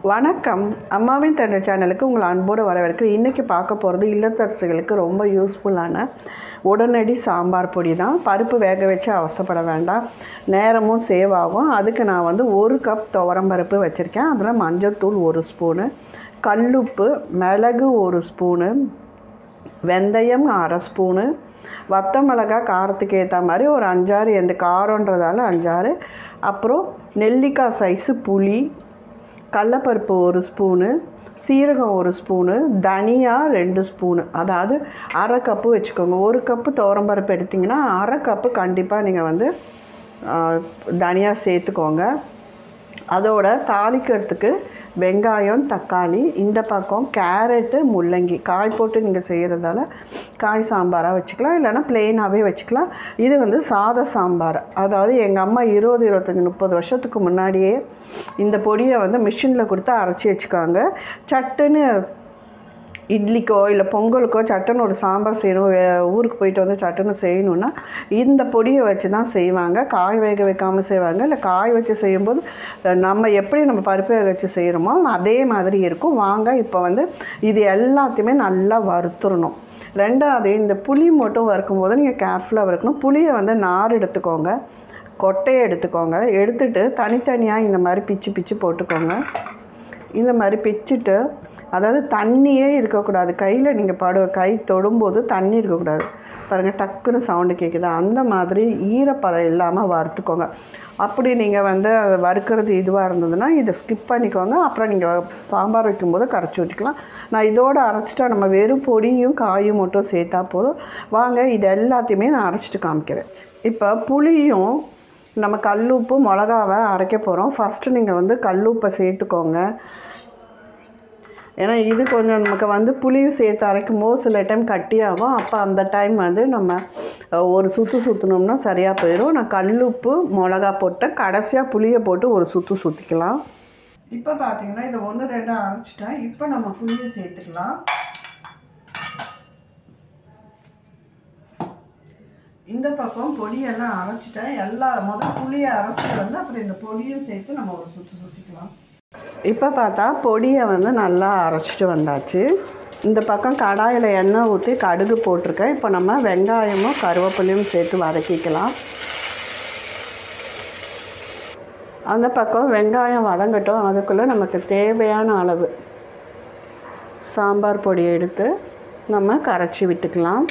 வணக்கம் அம்மாவின் தந்தை சேனலுக்கு உங்களை அன்போடு வரவேற்கிறேன் இன்றைக்கி பார்க்க போகிறது இல்லத்தரசிகளுக்கு ரொம்ப யூஸ்ஃபுல்லான உடனடி சாம்பார் பொடி தான் பருப்பு வேக வச்சு அவசரப்பட வேண்டாம் நேரமும் சேவ் ஆகும் அதுக்கு நான் வந்து ஒரு கப் துவரம் பருப்பு வச்சுருக்கேன் அதில் மஞ்சள்தூள் ஒரு ஸ்பூனு கல்லுப்பு மிளகு ஒரு ஸ்பூனு வெந்தயம் அரை ஸ்பூனு வத்த மிளகா காரத்துக்கு ஏற்ற மாதிரி ஒரு அஞ்சாறு எந்த காரன்றதால அஞ்சாறு அப்புறம் நெல்லிக்காய் சைஸு புளி கடலப்பருப்பு ஒரு ஸ்பூனு சீரகம் ஒரு ஸ்பூனு தனியா ரெண்டு ஸ்பூனு அதாவது அரை கப்பு வச்சுக்கோங்க ஒரு கப்பு துவரம்பருப்பு எடுத்திங்கன்னா அரை கப்பு கண்டிப்பாக நீங்கள் வந்து ஆ, தனியா சேர்த்துக்கோங்க அதோட தாளிக்கிறதுக்கு வெங்காயம் தக்காளி இந்த பக்கம் கேரட்டு முள்ளங்கி காய் போட்டு நீங்கள் செய்கிறதால காய் சாம்பாராக வச்சுக்கலாம் இல்லைன்னா ப்ளெயினாகவே வச்சுக்கலாம் இது வந்து சாத சாம்பார் அதாவது எங்கள் அம்மா இருபது இருபத்தஞ்சி முப்பது வருஷத்துக்கு முன்னாடியே இந்த பொடியை வந்து மிஷினில் கொடுத்து அரைச்சி வச்சுக்காங்க சட்டுன்னு இட்லிக்கோ இல்லை பொங்கலுக்கோ சட்டுன்னு ஒரு சாம்பார் செய்யணும் வே- ஊருக்கு போயிட்டு வந்து சட்டுன்னு செய்யணுன்னா இந்த பொடியை வச்சு தான் செய்வாங்க காய் வேக வைக்காமல் செய்வாங்க இல்லை காய் வச்சு செய்யும்போது அஹ், நம்ம எப்படி நம்ம பருப்பு வேக வச்சு செய்கிறோமோ அதே மாதிரி இருக்கும் வாங்க இப்போ வந்து இது எல்லாத்தையுமே நல்லா வறுத்துடணும் ரெண்டாவது இந்த புளி மட்டும் வறுக்கும்போது நீங்கள் கேர்ஃபுல்லாக வறுக்கணும் புளியை வந்து நார் எடுத்துக்கோங்க கொட்டையை எடுத்துக்கோங்க எடுத்துட்டு தனித்தனியாக இந்த மாதிரி பிச்சு பிச்சு போட்டுக்கோங்க இந்த மாதிரி பிச்சுட்டு அதாவது தண்ணியே இருக்கக்கூடாது கையில் நீங்கள் படு கை தொடும்போது தண்ணி இருக்கக்கூடாது பாருங்கள் டக்குன்னு சவுண்டு கேட்குது அந்த மாதிரி ஈரப்பதம் இல்லாமல் வறுத்துக்கோங்க அப்படி நீங்கள் வந்து அதை வறுக்கிறது இதுவாக இருந்ததுன்னா இதை ஸ்கிப் பண்ணிக்கோங்க அப்புறம் நீங்கள் சாம்பார் வைக்கும்போது கரைச்சி ஊற்றிக்கலாம் நான் இதோடு அரைச்சிட்டா நம்ம வெறும் பொடியும் காயும் மட்டும் சேர்த்தா போதும் வாங்க இது எல்லாத்தையுமே நான் அரைச்சிட்டு காமிக்கிறேன் இப்போ புளியும் நம்ம கல்லுப்பு மிளகாவை அரைக்க போகிறோம் ஃபஸ்ட்டு நீங்கள் வந்து கல்லுப்பை சேர்த்துக்கோங்க ஏன்னா இது கொஞ்சம் நமக்கு வந்து புளியும் சேர்த்து அரைக்கும் போது சில டைம் கட்டியாகும் அப்போ அந்த டைம் வந்து நம்ம அஹ், ஒரு சுற்று சுற்றினோம்னா சரியாக போயிடும் நான் கல்லுப்பு மிளகா போட்டு கடைசியாக புளியை போட்டு ஒரு சுற்று சுற்றிக்கலாம் இப்போ பார்த்தீங்கன்னா இதை ஒன்று ரெண்டாக அரைச்சிட்டேன் இப்போ நம்ம புளியை சேர்த்துக்கலாம் இந்த பக்கம் பொடியெல்லாம் அரைச்சிட்டேன் எல்லா முதல் புளியை அரைச்சிட்டு வந்து அப்புறம் இந்த பொடியும் சேர்த்து நம்ம ஒரு சுற்று சுற்றிக்கலாம் இப்போ பார்த்தா பொடியை வந்து நல்லா அரைச்சிட்டு வந்தாச்சு இந்த பக்கம் கடாயில் எண்ணெய் ஊற்றி கடுகு போட்டிருக்கேன் இப்போ நம்ம வெங்காயமும் கருவேப்பிலையும் சேர்த்து வதக்கிக்கலாம் அந்த பக்கம் வெங்காயம் வதங்கட்டும் அதுக்குள்ளே நமக்கு தேவையான அளவு சாம்பார் பொடியை எடுத்து நம்ம கரைச்சி விட்டுக்கலாம்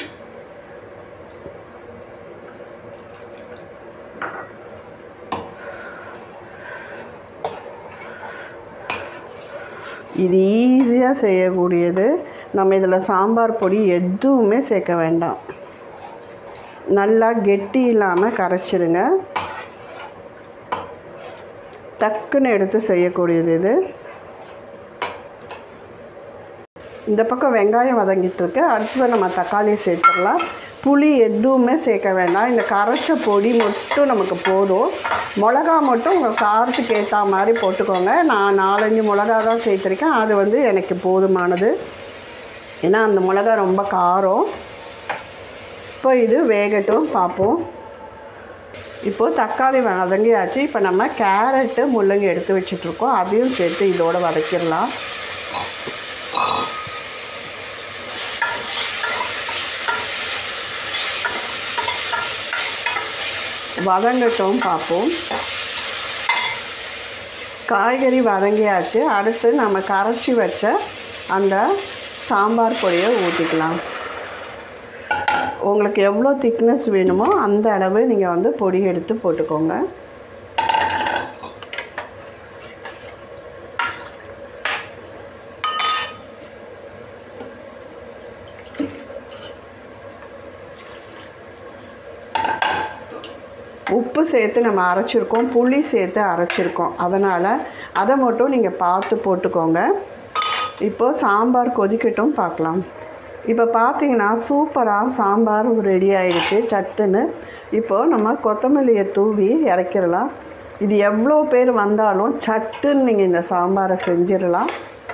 இது ஈஸியாக செய்யக்கூடியது நம்ம இதில் சாம்பார் பொடி எதுவுமே சேர்க்க வேண்டாம் நல்லா கெட்டி இல்லாமல் கரைச்சிடுங்க டக்குன்னு எடுத்து செய்யக்கூடியது இது இந்த பக்கம் வெங்காயம் வதங்கிட்டு இருக்கு அடுத்தது நம்ம தக்காளி சேர்த்துடலாம் புளி எதுவுமே சேர்க்க வேண்டாம் இந்த கரைச்ச பொடி மட்டும் நமக்கு போதும் மிளகா மட்டும் உங்கள் காரத்துக்கு ஏற்ற மாதிரி போட்டுக்கோங்க நான் நாலஞ்சு மிளகா தான் சேர்த்துருக்கேன் அது வந்து எனக்கு போதுமானது ஏன்னா அந்த மிளகா ரொம்ப காரம் இப்போ இது வேகட்டும் பார்ப்போம் இப்போது தக்காளி வதங்கியாச்சு இப்போ நம்ம கேரட்டு முள்ளங்கி எடுத்து வச்சிட்ருக்கோம் அதையும் சேர்த்து இதோட வதக்கிடலாம் வதங்கட்டும் பார்ப்போம் காய்கறி வதங்கியாச்சு அடுத்து நம்ம கரைச்சி வச்ச அந்த சாம்பார் பொடியை ஊற்றிக்கலாம் உங்களுக்கு எவ்வளோ திக்னஸ் வேணுமோ அந்த அளவு நீங்கள் வந்து பொடி எடுத்து போட்டுக்கோங்க உப்பு சேர்த்து நம்ம அரைச்சிருக்கோம் புளி சேர்த்து அரைச்சிருக்கோம் அதனால் அதை மட்டும் நீங்கள் பார்த்து போட்டுக்கோங்க இப்போது சாம்பார் கொதிக்கட்டும் பார்க்கலாம் இப்போ பார்த்தீங்கன்னா சூப்பராக சாம்பார் ரெடி ஆயிடுச்சு சட்டுன்னு இப்போது நம்ம கொத்தமல்லியை தூவி இறக்கிடலாம் இது எவ்வளோ பேர் வந்தாலும் சட்டுன்னு நீங்கள் இந்த சாம்பாரை செஞ்சிடலாம்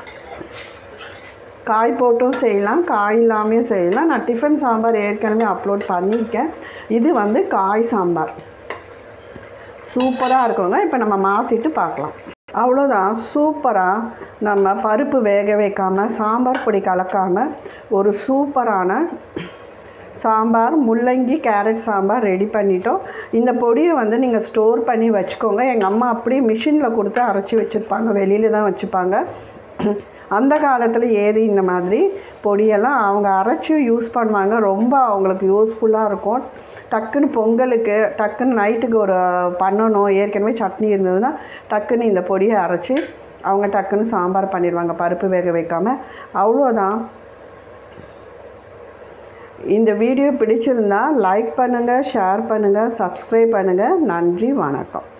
காய் போட்டும் செய்யலாம் காய் இல்லாமையும் செய்யலாம் நான் டிஃபன் சாம்பார் ஏற்கனவே அப்லோட் பண்ணியிருக்கேன் இது வந்து காய் சாம்பார் சூப்பராக இருக்குங்க இப்போ நம்ம மாற்றிட்டு பார்க்கலாம் அவ்வளோதான் சூப்பராக நம்ம பருப்பு வேக வைக்காமல் சாம்பார் பொடி கலக்காமல் ஒரு சூப்பரான சாம்பார் முள்ளங்கி கேரட் சாம்பார் ரெடி பண்ணிட்டோம் இந்த பொடியை வந்து நீங்கள் ஸ்டோர் பண்ணி வச்சுக்கோங்க எங்கள் அம்மா அப்படியே மிஷினில் கொடுத்து அரைச்சி வச்சுருப்பாங்க வெளியில் தான் வச்சுப்பாங்க அந்த காலத்தில் ஏது இந்த மாதிரி பொடியெல்லாம் அவங்க அரைச்சி யூஸ் பண்ணுவாங்க ரொம்ப அவங்களுக்கு யூஸ்ஃபுல்லாக இருக்கும் டக்குன்னு பொங்கலுக்கு டக்குன்னு நைட்டுக்கு ஒரு பண்ணணும் ஏற்கனவே சட்னி இருந்ததுன்னா டக்குன்னு இந்த பொடியை அரைச்சி அவங்க டக்குன்னு சாம்பார் பண்ணிடுவாங்க பருப்பு வேக வைக்காமல் அவ்வளோதான் இந்த வீடியோ பிடிச்சிருந்தா லைக் பண்ணுங்கள் ஷேர் பண்ணுங்கள் சப்ஸ்கிரைப் பண்ணுங்கள் நன்றி வணக்கம்